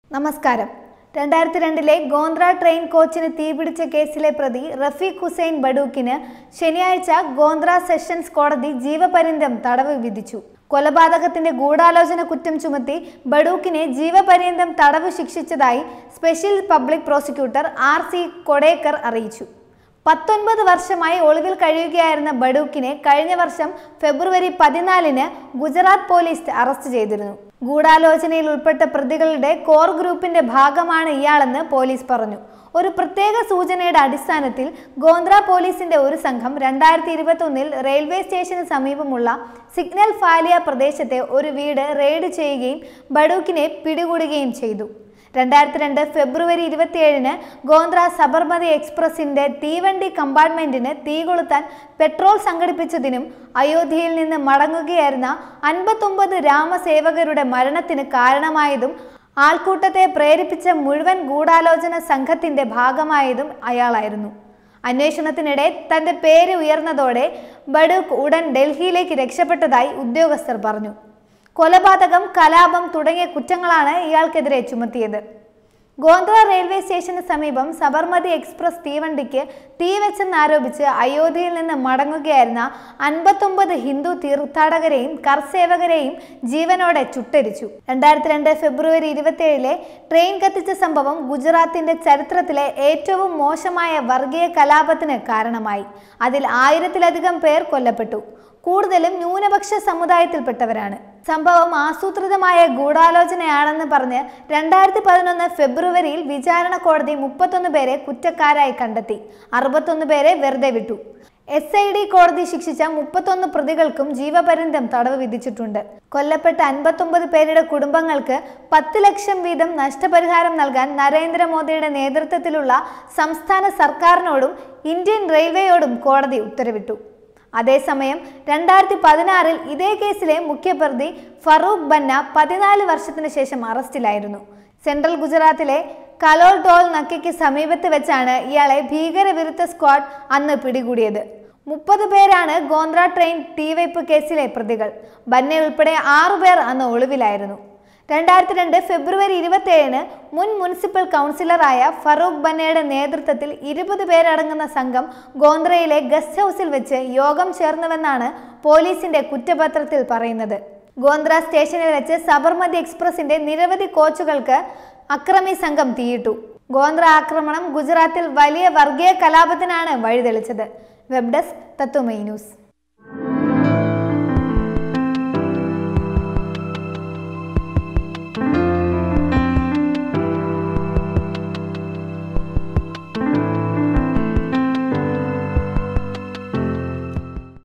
നമസ്കാരം രണ്ടായിരത്തി രണ്ടിലെ ഗോന്ദ്ര ട്രെയിൻ കോച്ചിന് തീപിടിച്ച കേസിലെ പ്രതി റഫീഖ് ഹുസൈൻ ബഡൂക്കിന് ശനിയാഴ്ച ഗോന്ദ്ര സെഷൻസ് കോടതി ജീവപര്യന്തം തടവ് വിധിച്ചു കൊലപാതകത്തിന്റെ ഗൂഢാലോചന കുറ്റം ചുമത്തി ബഡൂക്കിനെ ജീവപര്യന്തം തടവ് ശിക്ഷിച്ചതായി special public prosecutor R C Kodekar അറിയിച്ചു പത്തൊൻപത് വർഷമായി ഒളിവിൽ കഴിയുകയായിരുന്ന ബഡൂക്കിനെ കഴിഞ്ഞ വർഷം ഫെബ്രുവരി പതിനാലിന് ഗുജറാത്ത് പോലീസ് അറസ്റ്റ് ചെയ്തിരുന്നു ഗൂഢാലോചനയിൽ ഉൾപ്പെട്ട പ്രതികളുടെ കോർ ഗ്രൂപ്പിന്റെ ഭാഗമാണ് ഇയാളെന്ന് പോലീസ് പറഞ്ഞു ഒരു പ്രത്യേക സൂചനയുടെ അടിസ്ഥാനത്തിൽ ഗോന്ദ്ര പോലീസിന്റെ ഒരു സംഘം രണ്ടായിരത്തി ഇരുപത്തൊന്നിൽ റെയിൽവേ സ്റ്റേഷന് സമീപമുള്ള സിഗ്നൽ ഫാലിയ പ്രദേശത്തെ ഒരു വീട് റെയ്ഡ് ചെയ്യുകയും ബഡൂക്കിനെ പിടികൂടുകയും ചെയ്തു രണ്ടായിരത്തി രണ്ട് ഫെബ്രുവരി ഇരുപത്തിയേഴിന് ഗോന്ദ്ര സബർമതി എക്സ്പ്രസിന്റെ തീവണ്ടി കമ്പാർട്ട്മെന്റിന് തീ കൊളുത്താൻ പെട്രോൾ സംഘടിപ്പിച്ചതിനും അയോധ്യയിൽ നിന്ന് മടങ്ങുകയായിരുന്ന അൻപത്തൊമ്പത് രാമസേവകരുടെ മരണത്തിന് കാരണമായതും ആൾക്കൂട്ടത്തെ പ്രേരിപ്പിച്ച മുഴുവൻ ഗൂഢാലോചന സംഘത്തിന്റെ ഭാഗമായതും അയാളായിരുന്നു അന്വേഷണത്തിനിടെ തന്റെ പേര് ഉയർന്നതോടെ ബഡൂക്ക് ഉടൻ ഡൽഹിയിലേക്ക് രക്ഷപ്പെട്ടതായി ഉദ്യോഗസ്ഥർ പറഞ്ഞു കൊലപാതകം കലാപം തുടങ്ങിയ കുറ്റങ്ങളാണ് ഇയാൾക്കെതിരെ ചുമത്തിയത് ഗോന്ദ്ര റെയിൽവേ സ്റ്റേഷന് സമീപം സബർമതി എക്സ്പ്രസ് തീവണ്ടിക്ക് തീവെച്ചെന്നാരോപിച്ച് അയോധ്യയിൽ നിന്ന് മടങ്ങുകയായിരുന്ന അൻപത്തൊമ്പത് ഹിന്ദു തീർത്ഥാടകരെയും കർസേവകരെയും ജീവനോടെ ചുട്ടരിച്ചു രണ്ടായിരത്തി രണ്ട് ഫെബ്രുവരി ഇരുപത്തിയേഴിലെ ട്രെയിൻ കത്തിച്ച സംഭവം ഗുജറാത്തിന്റെ ചരിത്രത്തിലെ ഏറ്റവും മോശമായ വർഗീയ കലാപത്തിന് കാരണമായി അതിൽ ആയിരത്തിലധികം പേർ കൊല്ലപ്പെട്ടു കൂടുതലും ന്യൂനപക്ഷ സമുദായത്തിൽപ്പെട്ടവരാണ് സംഭവം ആസൂത്രിതമായ ഗൂഢാലോചനയാണെന്ന് പറഞ്ഞ് രണ്ടായിരത്തി പതിനൊന്ന് ഫെബ്രുവരിയിൽ വിചാരണ കോടതി മുപ്പത്തൊന്ന് പേരെ കുറ്റക്കാരായി കണ്ടെത്തി അറുപത്തൊന്ന് പേരെ വെറുതെ വിട്ടു എസ് ഐ ഡി കോടതി ശിക്ഷിച്ച മുപ്പത്തൊന്ന് പ്രതികൾക്കും ജീവപര്യന്തം തടവ് വിധിച്ചിട്ടുണ്ട് കൊല്ലപ്പെട്ട അൻപത്തൊമ്പത് പേരുടെ കുടുംബങ്ങൾക്ക് പത്ത് ലക്ഷം വീതം നഷ്ടപരിഹാരം നൽകാൻ നരേന്ദ്രമോദിയുടെ നേതൃത്വത്തിലുള്ള സംസ്ഥാന സർക്കാരിനോടും ഇന്ത്യൻ റെയിൽവേയോടും കോടതി ഉത്തരവിട്ടു അതേസമയം രണ്ടായിരത്തി പതിനാറിൽ ഇതേ കേസിലെ മുഖ്യപ്രതി ഫറൂഖ് ബന്ന പതിനാല് വർഷത്തിന് ശേഷം അറസ്റ്റിലായിരുന്നു സെൻട്രൽ ഗുജറാത്തിലെ കലോൾ ടോൾ നക്കയ്ക്ക് സമീപത്ത് വെച്ചാണ് ഇയാളെ ഭീകരവിരുദ്ധ സ്ക്വാഡ് അന്ന് പിടികൂടിയത് മുപ്പത് പേരാണ് ഗോന്ദ്ര ട്രെയിൻ തീവയ്പ് കേസിലെ പ്രതികൾ ബന്ന ഉൾപ്പെടെ ആറുപേർ അന്ന് ഒളിവിലായിരുന്നു രണ്ടായിരത്തി രണ്ട് ഫെബ്രുവരി ഇരുപത്തിയേഴിന് മുൻ മുനിസിപ്പൽ കൗൺസിലറായ ഫറൂഖ് ബന്നയുടെ നേതൃത്വത്തിൽ ഇരുപത് പേരടങ്ങുന്ന സംഘം ഗോന്ദ്രയിലെ ഗസ്റ്റ് ഹൗസിൽ വെച്ച് യോഗം ചേർന്നുവെന്നാണ് പോലീസിന്റെ കുറ്റപത്രത്തിൽ പറയുന്നത് ഗോന്ദ്ര സ്റ്റേഷനിൽ വെച്ച് സബർമതി എക്സ്പ്രസിന്റെ നിരവധി കോച്ചുകൾക്ക് അക്രമി സംഘം തീയിട്ടു ഗോന്ദ്ര ആക്രമണം ഗുജറാത്തിൽ വലിയ വർഗീയ കലാപത്തിനാണ് വഴിതെളിച്ചത് വെബ് ഡെസ്ക് തത്വമൈ ന്യൂസ്